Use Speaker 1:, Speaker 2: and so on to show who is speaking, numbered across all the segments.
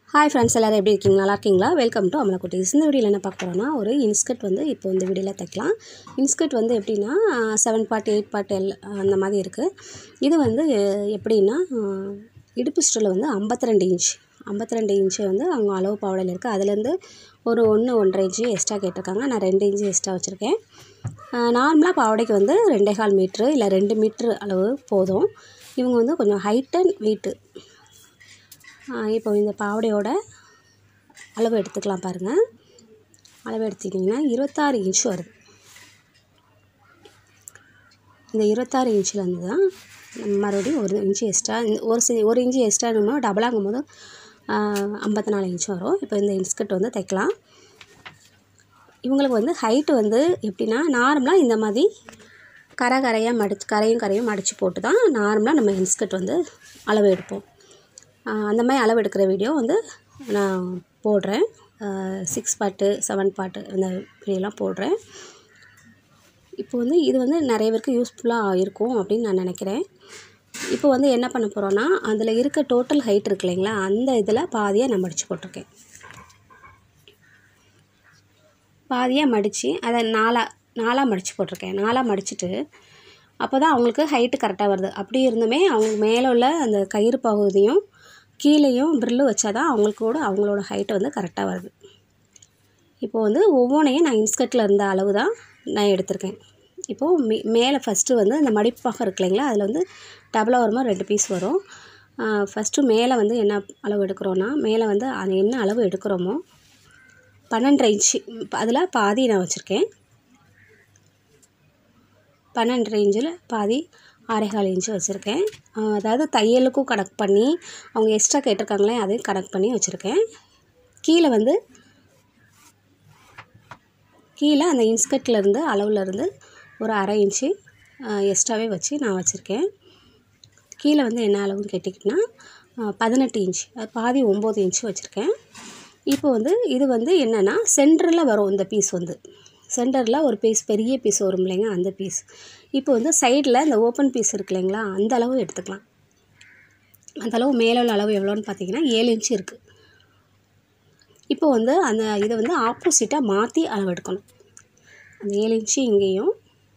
Speaker 1: hi friends எல்லோரும் எப்படி இருக்கீங்க நல்லா இருக்கீங்களா வெல்கம் டு அமலா குட்டீஸ் இந்த வீடியோவில் என்ன பார்க்க போகிறோன்னா ஒரு இன்ஸ்கர்ட் வந்து இப்போ இந்த வீடியோவில் தைக்கலாம் இன்ஸ்கர்ட் வந்து எப்படின்னா seven part eight part L அந்த மாதிரி இருக்குது இது வந்து எப்படின்னா ஆஹ், இடுப்பு ஸ்டில் வந்து 52 இன்ச் 52 இன்ச்சு வந்து அவங்க அளவு பாவடையில் இருக்குது அதுலேருந்து ஒரு ஒன்று ஒன்றரை இன்ச்சு எக்ஸ்ட்ரா கேட்டிருக்காங்க நான் ரெண்டு இன்ச்சு எக்ஸ்ட்ரா வச்சுருக்கேன் நார்மலாக பாவடைக்கு வந்து ரெண்டே கால் மீட்ரு இல்லை ரெண்டு மீட்ரு அளவு போதும் இவங்க வந்து கொஞ்சம் ஹைட் அண்ட் வெயிட்டு இப்போ இந்த பாவடையோட அளவு எடுத்துக்கலாம் பாருங்கள் அளவு எடுத்துக்கிட்டிங்கன்னா இருபத்தாறு இன்ச் வருது இந்த இருபத்தாறு இன்ச்சிலேருந்து தான் நம்ம மறுபடியும் ஒரு இன்ச்சு எக்ஸ்ட்ரா ஒரு சி ஒரு இன்ச்சு எக்ஸ்ட்ரானுமோ டபுளாகும் போது ஐம்பத்தி நாலு இன்ச் வரும் இப்போ இந்த இன்ஸ்கர்ட் வந்து தைக்கலாம் இவங்களுக்கு வந்து ஹைட்டு வந்து எப்படின்னா நார்மலாக இந்த மாதிரி கரை கரையாக மடிச்சு கரையும் கரையும் மடித்து போட்டு தான் நார்மலாக நம்ம இன்ஸ்கர்ட் வந்து அளவு எடுப்போம் ஆஹ் அந்த மாதிரி அளவு எடுக்கிற வீடியோ வந்து நான் போடுறேன் சிக்ஸ் பாட்டு செவன் பாட்டு அந்த வீடியோலாம் போடுறேன் இப்போ வந்து இது வந்து நிறைய பேருக்கு யூஸ்ஃபுல்லாக இருக்கும் அப்படின்னு நான் நினைக்கிறேன் இப்போ வந்து என்ன பண்ண போகிறோன்னா அதில் இருக்க டோட்டல் ஹைட் இருக்கு இல்லைங்களா அந்த இதில் பாதியாக நான் மடித்து போட்டிருக்கேன் பாதியாக மடித்து அதை நாலாக நாலாக மடித்து போட்டிருக்கேன் நாலாக மடிச்சுட்டு அப்போ தான் அவங்களுக்கு ஹைட்டு கரெக்டாக வருது அப்படி இருந்துமே அவங்க மேலே உள்ள அந்த கயிறு பகுதியும் கீழேயும் ப்ரில்லு வச்சா தான் அவங்களுக்கு கூட அவங்களோட ஹைட்டு வந்து கரெக்டாக வருது இப்போ வந்து ஒவ்வொன்றையும் நான் இன்ஸ்கர்ட்டில் இருந்த அளவு தான் நான் எடுத்திருக்கேன் இப்போது மே மேலே ஃபஸ்ட்டு வந்து அந்த மடிப்பாக இருக்கு இல்லைங்களா அதில் வந்து டபுளாக வருமா ரெண்டு பீஸ் வரும் ஃபஸ்ட்டு மேலே வந்து என்ன அளவு எடுக்கிறோன்னா மேலே வந்து அது என்ன அளவு எடுக்கிறோமோ பன்னெண்டரை இன்ச்சு அதில் பாதி நான் வச்சுருக்கேன் பன்னெண்டரை இன்ச்சில் பாதி ஆறேகால் இன்ச்சு வச்சுருக்கேன் அதாவது தையலுக்கும் கணக்கு பண்ணி அவங்க எக்ஸ்ட்ரா கேட்டிருக்காங்களே அதையும் கணக்கு பண்ணி வச்சுருக்கேன் கீழே வந்து கீழே அந்த இன்ஸ்கர்ட்ல இருந்து அளவுல இருந்து ஒரு அரை இன்ச்சு எக்ஸ்ட்ராவே வச்சு நான் வச்சுருக்கேன் கீழே வந்து என்ன அளவுன்னு கேட்டிங்கன்னா பதினெட்டு இன்ச் அது பாதி ஒம்பது இன்ச்சு வச்சுருக்கேன் இப்போ வந்து இது வந்து என்னென்னா சென்டரில் வரும் இந்த பீஸ் வந்து சென்டரில் ஒரு பீஸ் பெரிய பீஸ் வரும் இல்லைங்க அந்த பீஸ் இப்போ வந்து சைடில் இந்த ஓப்பன் பீஸ் இருக்கு இல்லைங்களா அந்த அளவு எடுத்துக்கலாம் அந்த அளவு மேலே உள்ள அளவு எவ்வளோன்னு பார்த்தீங்கன்னா ஏழு இன்ச்சு இருக்குது இப்போ வந்து அந்த இதை வந்து ஆப்போசிட்டாக மாற்றி அளவு எடுக்கணும் அந்த ஏழு இன்ச்சு இங்கேயும்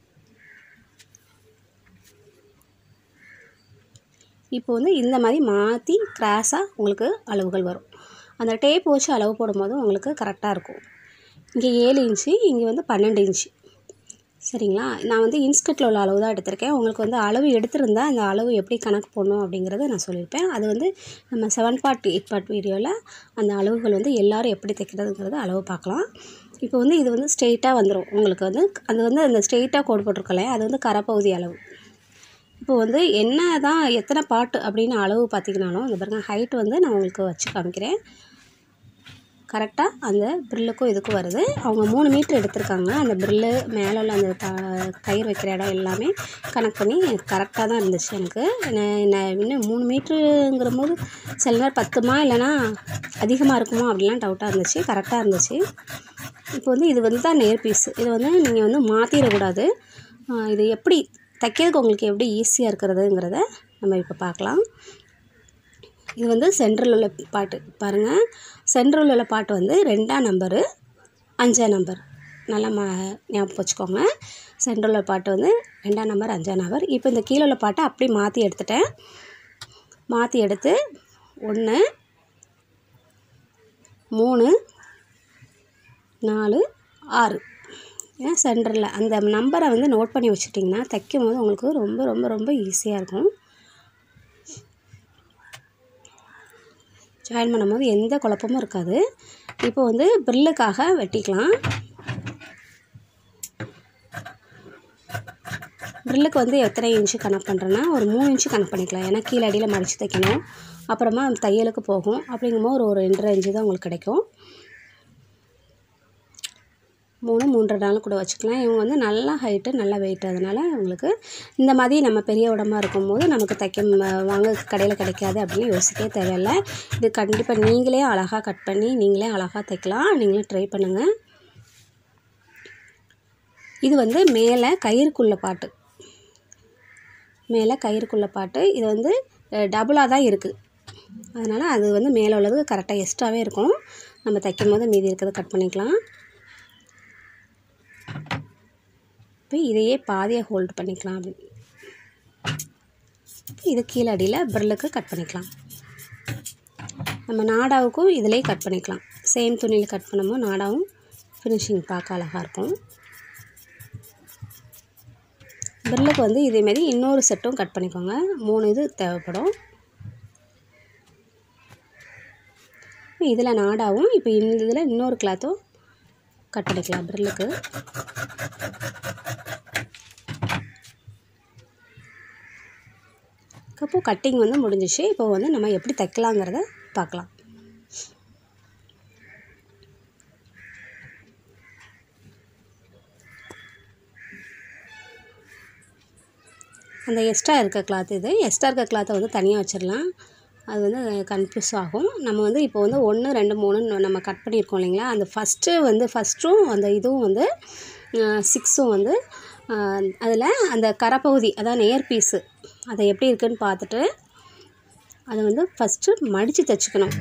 Speaker 1: இப்போ வந்து இந்த மாதிரி மாற்றி கிராஸாக உங்களுக்கு அளவுகள் வரும் அந்த டேப் வச்சு அளவு போடும்போது உங்களுக்கு கரெக்டாக இருக்கும் இங்கே ஏழு இன்ச்சு இங்கே வந்து பன்னெண்டு இன்ச்சு சரிங்களா நான் வந்து இன்ஸ்கர்ட்டில் உள்ள அளவு தான் எடுத்திருக்கேன் உங்களுக்கு வந்து அளவு எடுத்திருந்தா அந்த அளவு எப்படி கணக்கு போடணும் அப்படிங்கிறத நான் சொல்லியிருப்பேன் அது வந்து நம்ம செவன் பார்ட் எயிட் பார்ட் வீடியோவில் அந்த அளவுகள் வந்து எல்லோரும் எப்படி தைக்கிறதுங்கிறத அளவு பார்க்கலாம் இப்போ வந்து இது வந்து ஸ்ட்ரெயிட்டாக வந்துடும் உங்களுக்கு வந்து அது வந்து அந்த ஸ்ட்ரெயிட்டாக கோடு போட்டிருக்கல அது வந்து கரைப்பகுதி அளவு இப்போ வந்து என்ன தான் எத்தனை பாட்டு அப்படின்னு அளவு பார்த்தீங்கனாலும் இந்த பாருங்கள் ஹைட் வந்து நான் உங்களுக்கு வச்சு காமிக்கிறேன் கரெக்டாக அந்த ப்ரில்லுக்கும் இதுக்கும் வருது அவங்க மூணு மீட்ரு எடுத்திருக்காங்க அந்த ப்ரில்லு மேலே உள்ள அந்த த கயிறு வைக்கிற இடம் எல்லாமே கனெக்ட் பண்ணி கரெக்டாக தான் இருந்துச்சு எனக்கு நான் நான் இன்னும் மூணு மீட்ருங்கிற போது சில நேரம் பத்துமா இல்லைனா அதிகமாக இருக்குமா அப்படிலாம் டவுட்டாக இருந்துச்சு கரெக்டாக இருந்துச்சு இப்போ வந்து இது வந்து தான் நேர் பீஸ் இது வந்து நீங்கள் வந்து மாற்றிடக்கூடாது இது எப்படி தைக்கிறதுக்கு உங்களுக்கு எப்படி ஈஸியாக இருக்கிறதுங்கிறத நம்ம இப்போ பார்க்கலாம் இது வந்து சென்ட்ரல் உள்ள பாட்டு பாருங்கள் சென்ட்ரல் உள்ள பாட்டு வந்து ரெண்டாம் நம்பரு அஞ்சாம் நம்பர் நல்லா ம ஞாபகம் வச்சுக்கோங்க சென்ட்ரல் உள்ள பாட்டு வந்து ரெண்டாம் நம்பர் அஞ்சாம் நம்பர் இப்போ இந்த கீழே உள்ள பாட்டை அப்படியே மாற்றி எடுத்துட்டேன் மாற்றி எடுத்து ஒன்று மூணு நாலு ஆறு ஏன் சென்டரில் அந்த நம்பரை வந்து நோட் பண்ணி வச்சுட்டிங்கன்னா தைக்கும் போது உங்களுக்கு ரொம்ப ரொம்ப ரொம்ப ஈஸியாக இருக்கும் ஜாயின் பண்ணும்போது எந்த குழப்பமும் இருக்காது இப்போ வந்து ப்ரில்லுக்காக வெட்டிக்கலாம் ப்ரில்லுக்கு வந்து எத்தனை இன்ச்சு கணக்கு பண்ணுறேன்னா ஒரு மூணு இன்ச்சு கணக்கு பண்ணிக்கலாம் ஏன்னா கீழே அடியில் மடித்து தைக்கணும் அப்புறமா தையலுக்கு போகும் அப்படிங்கும்போது ஒரு ஒரு ரெண்டரை இன்ச்சு தான் உங்களுக்கு கிடைக்கும் மூணு மூன்றரை நாள் கூட வச்சுக்கலாம் இவங்க வந்து நல்லா ஹைட்டு நல்லா வெயிட் அதனால் உங்களுக்கு இந்த மாதிரி நம்ம பெரிய உடம்பா இருக்கும்போது நமக்கு தைக்க ம- வாங்க கடையில் கிடைக்காது அப்படின்னு யோசிக்கவே தேவையில்லை இது கண்டிப்பாக நீங்களே அழகாக கட் பண்ணி நீங்களே அழகாக தைக்கலாம் நீங்களே ட்ரை பண்ணுங்கள் இது வந்து மேலே கயிறுக்குள்ள பாட்டு மேலே கயிறுக்குள்ள பாட்டு இது வந்து டபுளாக தான் இருக்குது அதனால் அது வந்து மேலே உள்ளது கரெக்டாக எக்ஸ்ட்ராவே இருக்கும் நம்ம தைக்கும் போது மீதி இருக்கிறத கட் பண்ணிக்கலாம் இப்போ இதையே பாதியாக ஹோல்ட் பண்ணிக்கலாம் அப்படி இது கீழே அடியில் பிரில்லுக்கு கட் பண்ணிக்கலாம் நம்ம நாடாவுக்கும் இதிலே கட் பண்ணிக்கலாம் சேம் துணியில் கட் பண்ணும்போது நாடாவும் ஃபினிஷிங் பார்க்க அழகாக இருக்கும் பிரில்லுக்கு வந்து இதேமாரி இன்னொரு செட்டும் கட் பண்ணிக்கோங்க மூணு இது தேவைப்படும் இதில் நாடாவும் இப்போ இந்த இதில் இன்னொரு கிளாத்தும் கட் பண்ணிக்கலாம் பிரில்லுக்கு அப்போ கட்டிங் வந்து முடிஞ்சிச்சு இப்போ வந்து நம்ம எப்படி தைக்கலாங்கிறத பார்க்கலாம் அந்த எக்ஸ்ட்ரா இருக்க கிளாத் இது எக்ஸ்ட்ரா இருக்க கிளாத்தை வந்து தனியாக வச்சிடலாம் அது வந்து கன்ஃபியூஸ் ஆகும் நம்ம வந்து இப்போ வந்து ஒன்று ரெண்டு மூணு நம்ம கட் பண்ணியிருக்கோம் இல்லைங்களா அந்த ஃபஸ்ட்டு வந்து ஃபஸ்ட்டும் அந்த இதுவும் வந்து சிக்ஸும் வந்து அதில் அந்த கரைப்பகுதி அதான் நேர் பீஸு அதை எப்படி இருக்குன்னு பார்த்துட்டு அதை வந்து ஃபஸ்ட்டு மடித்து தைச்சிக்கணும்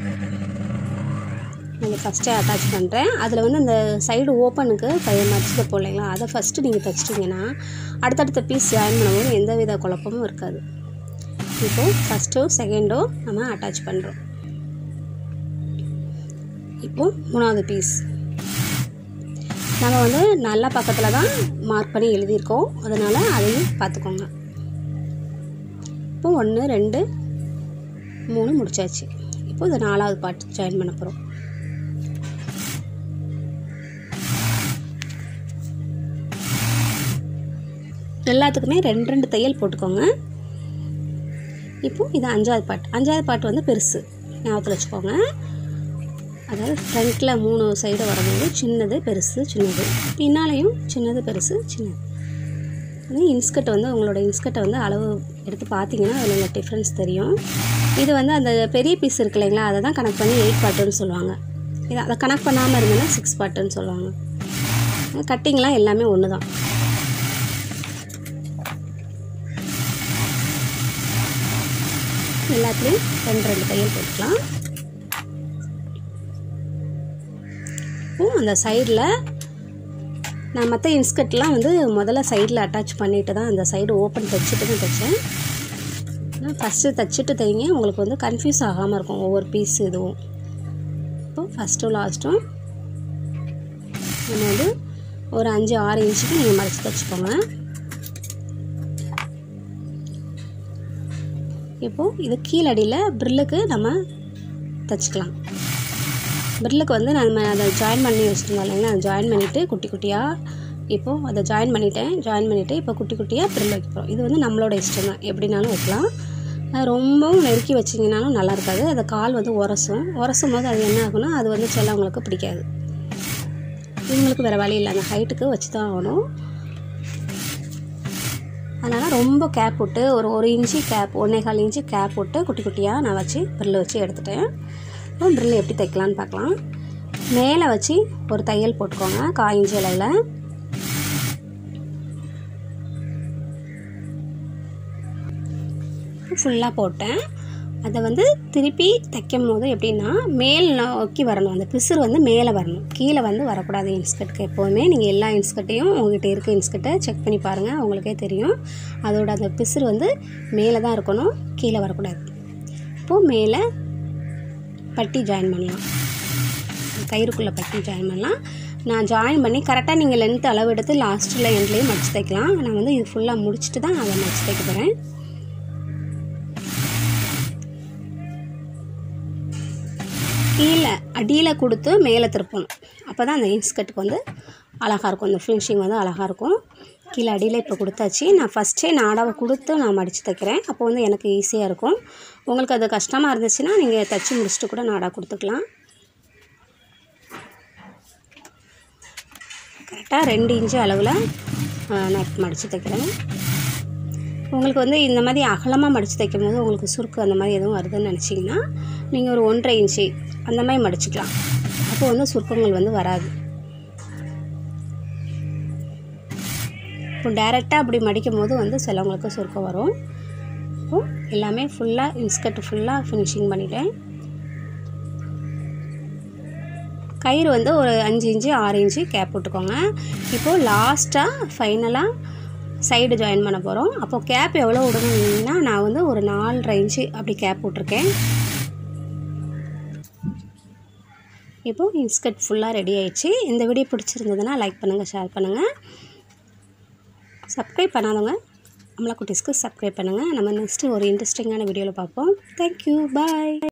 Speaker 1: நான் ஃபஸ்ட்டே அட்டாச் பண்ணுறேன் அதில் வந்து அந்த சைடு ஓப்பனுக்கு கையை மடிச்சு தைப்போம் இல்லைங்களா அதை ஃபஸ்ட்டு நீங்கள் தைச்சிட்டிங்கன்னா அடுத்தடுத்த பீஸ் ஜாயின் பண்ணும்போது எந்த வித குழப்பமும் இருக்காது இப்போது ஃபஸ்ட்டோ செகண்டோ நம்ம அட்டாச் பண்ணுறோம் இப்போது மூணாவது பீஸ் நம்ம வந்து நல்ல பக்கத்தில் தான் மார்க் பண்ணி எழுதியிருக்கோம் அதனால் அதையும் பார்த்துக்கோங்க இப்போ ஒன்று ரெண்டு மூணு முடிச்சாச்சு இப்போ இது நாலாவது பாட்டு ஜாயின் பண்ண போகிறோம் எல்லாத்துக்குமே ரெண்டு ரெண்டு தையல் போட்டுக்கோங்க இப்போது இது அஞ்சாவது பாட்டு அஞ்சாவது பாட்டு வந்து பெருசு ஞாபகத்தில் வச்சுக்கோங்க அதாவது ஃப்ரண்ட்டில் மூணு சைடு வரும்போது சின்னது பெருசு சின்னது பின்னாலையும் சின்னது பெருசு சின்னது வந்து இன்ஸ்கர்ட் வந்து உங்களோட இன்ஸ்கர்ட்டை வந்து அளவு எடுத்து பார்த்தீங்கன்னா அதில் உங்களுக்கு டிஃப்ரென்ஸ் தெரியும் இது வந்து அந்த பெரிய பீஸ் இருக்கு இல்லைங்களா அதை தான் கனெக்ட் பண்ணி எயிட் பாட்டுன்னு சொல்லுவாங்க இதை அதை கனெக்ட் பண்ணாமல் இருந்ததுன்னா சிக்ஸ் பாட்டுன்னு சொல்லுவாங்க கட்டிங்லாம் எல்லாமே ஒன்று தான் எல்லாத்துலேயும் ரெண்டு ரெண்டு தையல் போட்டுக்கலாம் அந்த சைடில் நான் மற்ற இன்ஸ்கர்ட்லாம் வந்து முதல்ல சைடில் அட்டாச் பண்ணிட்டு தான் அந்த சைடு ஓப்பன் தைச்சிட்டு தான் தைச்சேன் ஆனால் ஃபஸ்ட்டு தைச்சிட்டு தைங்க உங்களுக்கு வந்து கன்ஃபியூஸ் ஆகாமல் இருக்கும் ஒவ்வொரு பீஸ் இதுவும் இப்போ ஃபஸ்ட்டும் லாஸ்ட்டும் நம்ம வந்து ஒரு அஞ்சு ஆறு இன்ச்சுக்கு நீங்கள் மறைச்சி தைச்சிக்கோங்க இப்போது இது கீழடியில் ப்ரில்லுக்கு நம்ம தைச்சிக்கலாம் ப்ரில்லுக்கு வந்து நம்ம அதை ஜாயின் பண்ணி வச்சுருந்தோம் இல்லைங்களா அதை ஜாயின் பண்ணிவிட்டு குட்டி குட்டியாக இப்போது அதை ஜாயின் பண்ணிட்டேன் ஜாயின் பண்ணிவிட்டு இப்போ குட்டி குட்டியாக ப்ரில் வைக்க போகிறோம் இது வந்து நம்மளோட இஷ்டம் தான் எப்படினாலும் வைக்கலாம் அது ரொம்பவும் நெருக்கி வச்சிங்கனாலும் நல்லா இருக்காது அந்த கால் வந்து உரசும் உரசும் போது அது என்ன ஆகும்னா அது வந்து சிலவங்களுக்கு பிடிக்காது இவங்களுக்கு வேறு வழி இல்லை அந்த ஹைட்டுக்கு வச்சு தான் ஆகணும் அதனால் ரொம்ப கேப் விட்டு ஒரு ஒரு இன்ச்சு கேப் ஒன்றே கால் இன்ச்சு கேப் விட்டு குட்டி குட்டியாக நான் வச்சு ப்ரில் வச்சு எடுத்துட்டேன் அப்புறம் ப்ரில் எப்படி தைக்கலான்னு பார்க்கலாம் மேலே வச்சு ஒரு தையல் போட்டுக்கோங்க காய் இன்ச்சு இலையில் ஃபுல்லாக போட்டேன் அதை வந்து திருப்பி தைக்கும் போது எப்படின்னா மேல் நோக்கி வரணும் அந்த பிசுறு வந்து மேலே வரணும் கீழே வந்து வரக்கூடாது இன்ஸ்கர்ட்டுக்கு எப்போவுமே நீங்கள் எல்லா இன்ஸ்கர்ட்டையும் உங்கள்கிட்ட இருக்க இன்ஸ்கர்ட்டை செக் பண்ணி பாருங்கள் உங்களுக்கே தெரியும் அதோட அந்த பிசுறு வந்து மேலே தான் இருக்கணும் கீழே வரக்கூடாது இப்போது மேலே பட்டி ஜாயின் பண்ணலாம் கயிறுக்குள்ளே பட்டி ஜாயின் பண்ணலாம் நான் ஜாயின் பண்ணி கரெக்டாக நீங்கள் லென்த் அளவு எடுத்து லாஸ்ட்டில் எண்ட்லேயும் மடிச்சு தைக்கலாம் நான் வந்து இது ஃபுல்லாக முடிச்சுட்டு தான் அதை மடிச்சு தைக்க போகிறேன் கீழே அடியில் கொடுத்து மேலே திருப்பணும் அப்போ தான் அந்த இன்ஸ்கர்ட்டுக்கு வந்து அழகாக இருக்கும் அந்த ஃபினிஷிங் வந்து அழகாக இருக்கும் கீழே அடியில் இப்போ கொடுத்தாச்சு நான் ஃபஸ்ட்டே நாடாவை கொடுத்து நான் மடித்து தைக்கிறேன் அப்போ வந்து எனக்கு ஈஸியாக இருக்கும் உங்களுக்கு அது கஷ்டமாக இருந்துச்சுன்னா நீங்கள் தைச்சி முடிச்சுட்டு கூட நாடா கொடுத்துக்கலாம் கரெக்டாக ரெண்டு இன்ச்சு அளவில் நான் மடித்து தைக்கிறேன் உங்களுக்கு வந்து இந்த மாதிரி அகலமாக மடித்து தைக்கும் போது உங்களுக்கு சுருக்கு அந்த மாதிரி எதுவும் வருதுன்னு நினச்சிங்கன்னா நீங்கள் ஒரு ஒன்றரை இன்ச்சு அந்த மாதிரி மடிச்சுக்கலாம் அப்போ வந்து சுருக்கங்கள் வந்து வராது இப்போ டேரெக்டாக அப்படி மடிக்கும் போது வந்து சிலவங்களுக்கு சுருக்கம் வரும் இப்போது எல்லாமே ஃபுல்லாக இன்ஸ்கர்ட் ஃபுல்லாக ஃபினிஷிங் பண்ணிட்டேன் கயிறு வந்து ஒரு அஞ்சு இன்ச்சு ஆறு இன்ச்சு கேப் விட்டுக்கோங்க இப்போது லாஸ்ட்டாக ஃபைனலாக சைடு ஜாயின் பண்ண போகிறோம் அப்போது கேப் எவ்வளோ விடணும்னா நான் வந்து ஒரு நாலரை இன்ச்சு அப்படி கேப் விட்ருக்கேன் இப்போது இன்ஸ்கர்ட் ஃபுல்லாக ரெடி ஆயிடுச்சு இந்த வீடியோ பிடிச்சிருந்ததுன்னா லைக் பண்ணுங்கள் ஷேர் பண்ணுங்கள் சப்ஸ்கிரைப் பண்ணாதவங்க அமலா குட்டீஸ்க்கு சப்ஸ்கிரைப் பண்ணுங்கள் நம்ம நெக்ஸ்ட்டு ஒரு இன்ட்ரெஸ்டிங்கான வீடியோவில் பார்ப்போம் தேங்க்யூ பாய்